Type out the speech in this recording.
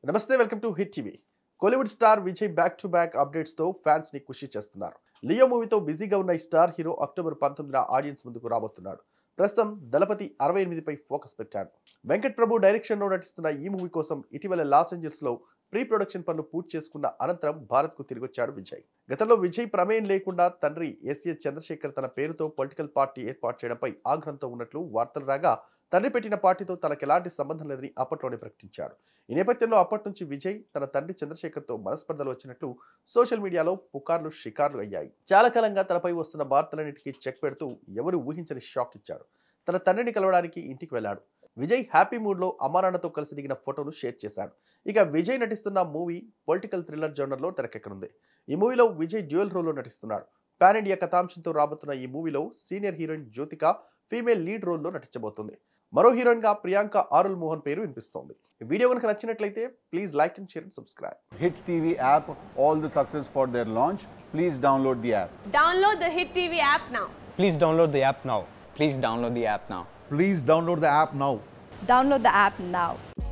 నమస్తే welcome to Hit TV Kollywood star Vijay back to back updates తో fans ని ఖుషి చేస్తున్నారు లియో మూవీతో బిజీగా ఉన్న ఈ స్టార్ హీరో అక్టోబర్ పంతొమ్మిదిన ఆడియన్స్ ముందుకు రాబోతున్నాడు ప్రస్తుతం దళపతి అరవై ఎనిమిదిపై ఫోకస్ పెట్టాడు వెంకట్ ప్రభు డైరెక్షన్ లో నటిస్తున్న ఈ మూవీ కోసం ఇటీవల లాస్ ఏంజల్స్ లో ప్రీ ప్రొడక్షన్ పనులు పూర్తి చేసుకున్న అనంతరం భారత్ కు తిరిగొచ్చాడు విజయ్ గతంలో విజయ్ ప్రమేయం లేకుండా తండ్రి ఎస్ఎస్ చంద్రశేఖర్ తన పేరుతో పొలిటికల్ పార్టీ ఏర్పాటు చేయడంపై ఆగ్రహంతో ఉన్నట్లు వార్తలు రాగా తండ్రి పెట్టిన పార్టీతో తనకు ఎలాంటి సంబంధం లేదని అప్పట్లోనే ప్రకటించాడు ఈ నేపథ్యంలో అప్పటి నుంచి విజయ్ తన తండ్రి చంద్రశేఖర్తో మనస్పర్ధలు వచ్చినట్లు సోషల్ మీడియాలో పుకార్లు షికార్లు అయ్యాయి చాలా కాలంగా తనపై వస్తున్న వార్తలన్నిటికీ చెక్ పెడుతూ ఎవరు ఊహించని షాక్ ఇచ్చాడు తన తండ్రిని కలవడానికి ఇంటికి వెళ్ళాడు విజయ్ హ్యాపీ మూడ్లో అమ్మానాన్నతో కలిసి దిగిన ఫోటోలు షేర్ చేశాడు ఇక విజయ్ నటిస్తున్న మూవీ పొలిటికల్ థ్రిల్లర్ జోనర్లో తెరకెక్కనుంది ఈ మూవీలో విజయ్ డ్యూయల్ రోల్లో నటిస్తున్నాడు పాన్ ఇండియా కథాంశంతో రాబోతున్న ఈ మూవీలో senior heroine Jyothika female lead రోల్లో నటించబోతుంది మరో హీరోయిన్ గా ప్రియాంక ఆరుల్ మోహన్ పేరు వినిపిస్తోంది ఈ వీడియో కనుక నచ్చినట్లయితే please like and share and subscribe Hit TV app all the success for their launch. Please download the app. Download the Hit TV app now. Please download the app now. Please download the app now. Please download the app now. Download the app now.